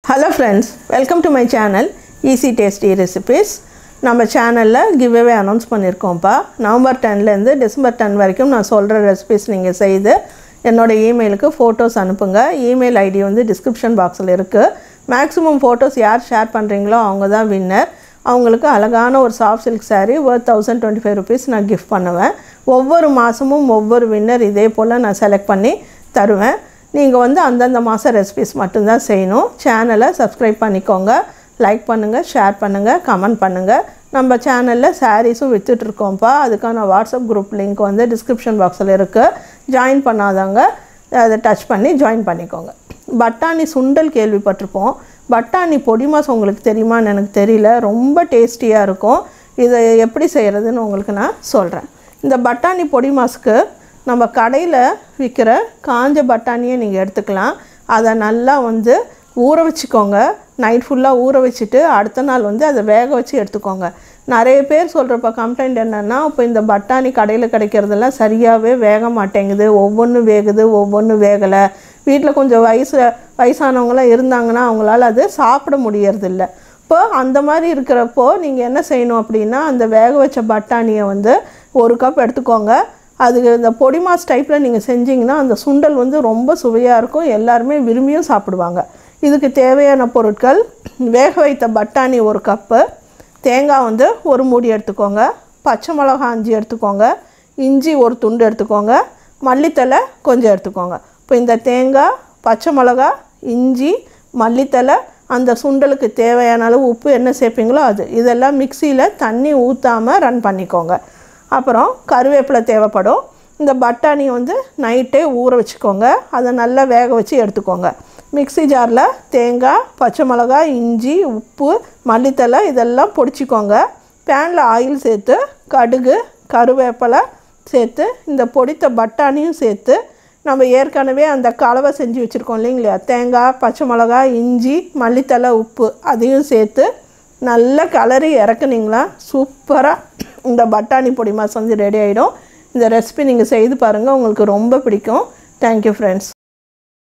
hello friends welcome to my channel easy tasty recipes நம்ம சேனலில் giveaway announce பண்ணியிருக்கோம்ப்பா November டென்லேருந்து டிசம்பர் டென் வரைக்கும் நான் சொல்கிற ரெசிபீஸ் நீங்கள் செய்து என்னோடய இமெயிலுக்கு ஃபோட்டோஸ் அனுப்புங்க இமெயில் ஐடி வந்து டிஸ்கிரிப்ஷன் பாக்ஸில் இருக்குது மேக்ஸிமம் ஃபோட்டோஸ் யார் ஷேர் பண்ணுறீங்களோ அவங்க தான் வின்னர் அவங்களுக்கு அழகான ஒரு soft silk saree worth thousand twenty five rupees நான் கிஃப்ட் பண்ணுவேன் ஒவ்வொரு மாதமும் ஒவ்வொரு வின்னர் இதே போல் நான் செலக்ட் பண்ணி தருவேன் நீங்கள் வந்து அந்தந்த மாதம் ரெசிபிஸ் மட்டும்தான் செய்யணும் சேனலை சப்ஸ்கிரைப் பண்ணிக்கோங்க லைக் பண்ணுங்கள் ஷேர் பண்ணுங்கள் கமெண்ட் பண்ணுங்கள் நம்ம சேனலில் சாரீஸும் விற்றுட்ருக்கோம்ப்பா அதுக்கான வாட்ஸ்அப் குரூப் லிங்க் வந்து டிஸ்கிரிப்ஷன் பாக்ஸில் இருக்குது ஜாயின் பண்ணாதவங்க அதை டச் பண்ணி ஜாயின் பண்ணிக்கோங்க பட்டாணி சுண்டல் கேள்விப்பட்டிருப்போம் பட்டாணி பொடி மாஸ் உங்களுக்கு தெரியுமான்னு எனக்கு தெரியல ரொம்ப டேஸ்டியாக இருக்கும் இதை எப்படி செய்கிறதுன்னு உங்களுக்கு நான் சொல்கிறேன் இந்த பட்டாணி பொடி மாஸ்க்கு நம்ம கடையில் விற்கிற காஞ்ச பட்டாணியை நீங்கள் எடுத்துக்கலாம் அதை நல்லா வந்து ஊற வச்சுக்கோங்க நைட் ஃபுல்லாக ஊற வச்சுட்டு அடுத்த நாள் வந்து அதை வேக வச்சு எடுத்துக்கோங்க நிறைய பேர் சொல்கிறப்ப கம்ப்ளைண்ட் என்னென்னா இப்போ இந்த பட்டாணி கடையில் கிடைக்கிறதெல்லாம் சரியாகவே வேக மாட்டேங்குது ஒவ்வொன்றும் வேகுது ஒவ்வொன்றும் வேகலை வீட்டில் கொஞ்சம் வயசு வயசானவங்களாம் இருந்தாங்கன்னா அவங்களால அது சாப்பிட முடியறதில்ல இப்போ அந்த மாதிரி இருக்கிறப்போ நீங்கள் என்ன செய்யணும் அப்படின்னா அந்த வேக வச்ச பட்டாணியை வந்து ஒரு கப் எடுத்துக்கோங்க அதுக்கு இந்த பொடி மாஸ் டைப்பில் நீங்கள் செஞ்சீங்கன்னா அந்த சுண்டல் வந்து ரொம்ப சுவையாக இருக்கும் எல்லாருமே விரும்பியும் சாப்பிடுவாங்க இதுக்கு தேவையான பொருட்கள் வேக வைத்த பட்டாணி ஒரு கப்பு தேங்காய் வந்து ஒரு மூடி எடுத்துக்கோங்க பச்சை மிளகா அஞ்சு எடுத்துக்கோங்க இஞ்சி ஒரு துண்டு எடுத்துக்கோங்க மல்லித்தலை கொஞ்சம் எடுத்துக்கோங்க இப்போ இந்த தேங்காய் பச்சை மிளகா இஞ்சி மல்லித்தலை அந்த சுண்டலுக்கு தேவையான அளவு உப்பு என்ன சேர்ப்பீங்களோ அது இதெல்லாம் மிக்சியில் தண்ணி ஊற்றாமல் ரன் பண்ணிக்கோங்க அப்புறம் கருவேப்பிலை தேவைப்படும் இந்த பட்டாணி வந்து நைட்டே ஊற வச்சுக்கோங்க அதை நல்லா வேக வச்சு எடுத்துக்கோங்க மிக்ஸி ஜாரில் தேங்காய் பச்சை மிளகாய் இஞ்சி உப்பு மல்லித்தலை இதெல்லாம் பொடிச்சிக்கோங்க பேனில் ஆயில் சேர்த்து கடுகு கருவேப்பிலை சேர்த்து இந்த பொடித்த பட்டாணியும் சேர்த்து நம்ம ஏற்கனவே அந்த கலவை செஞ்சு வச்சுருக்கோம் இல்லைங்களா தேங்காய் பச்சை மிளகாய் இஞ்சி மல்லித்தலை உப்பு அதையும் சேர்த்து நல்லா கலரி இறக்குனீங்களா சூப்பராக இந்த பட்டாணி பொடி மாஸ் வந்து ரெடி ஆகிடும் இந்த ரெசிபி நீங்கள் செய்து பாருங்கள் உங்களுக்கு ரொம்ப பிடிக்கும் தேங்க்யூ ஃப்ரெண்ட்ஸ்